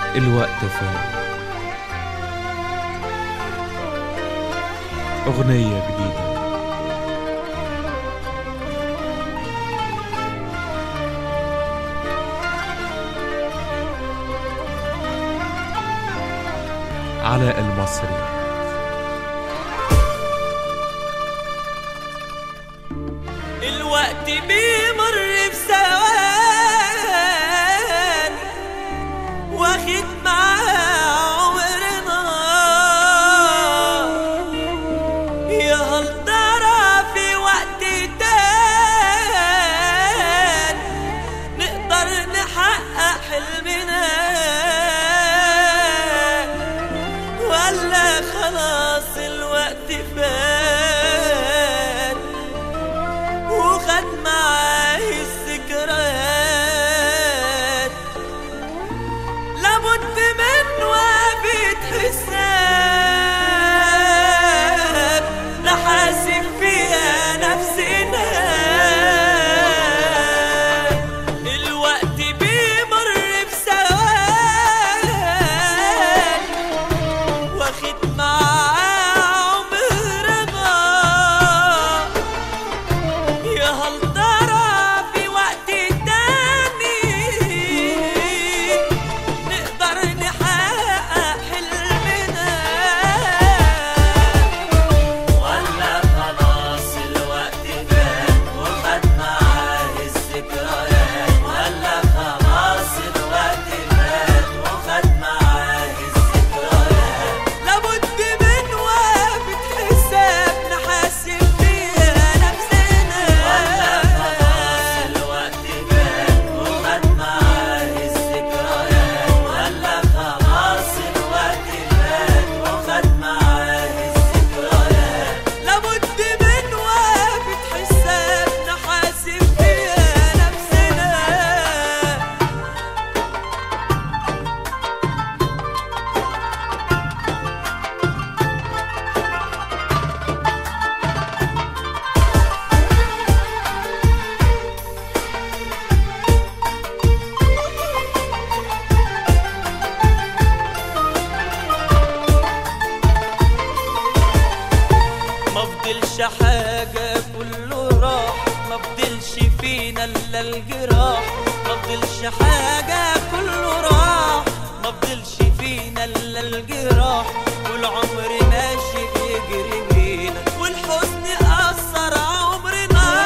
الوقت فات أغنية جديدة علاء المصري الوقت بيمر في ثواني واخد معاه عمرنا يا هل ترى في وقت تاني نقدر نحقق حلمنا ولا خلاص الوقت فات وخد معاه الذكريات لابد من وقفة حساب نحاسب فيها نفسنا الوقت بيمر بثواني واخد معاه عمرنا يا هل ترى في وقت تاني نقدر نحقق حلمنا ولا خلاص الوقت فات وخد معاه الذكريات ولا خلاص الوقت فات وخد معاه الذكريات لابد من وقفة حساب نحاسب فيها نفسنا ولا خلاص الوقت فات وخد معاه الذكريات ولا خلاص الوقت فات وخد معاه الذكريات لابد من وقفة حساب نحاسب فيها نفسنا ما فضلش حاجة كله راح ما فضلش فينا الا الجراح ما فضلش حاجة كله راح ما فضلش فينا الا الجراح والعمر ماشي بيجري بينا والحزن أثر عمرنا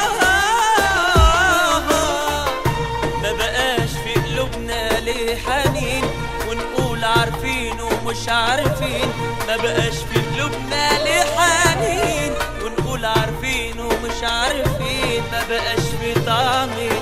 ما بقاش في قلوبنا ليه حنين ونقول عارفين ومش عارفين ما بقاش في قلوبنا ليه حنين ونقول عارفين ومش عارفين ما بقاش في طعم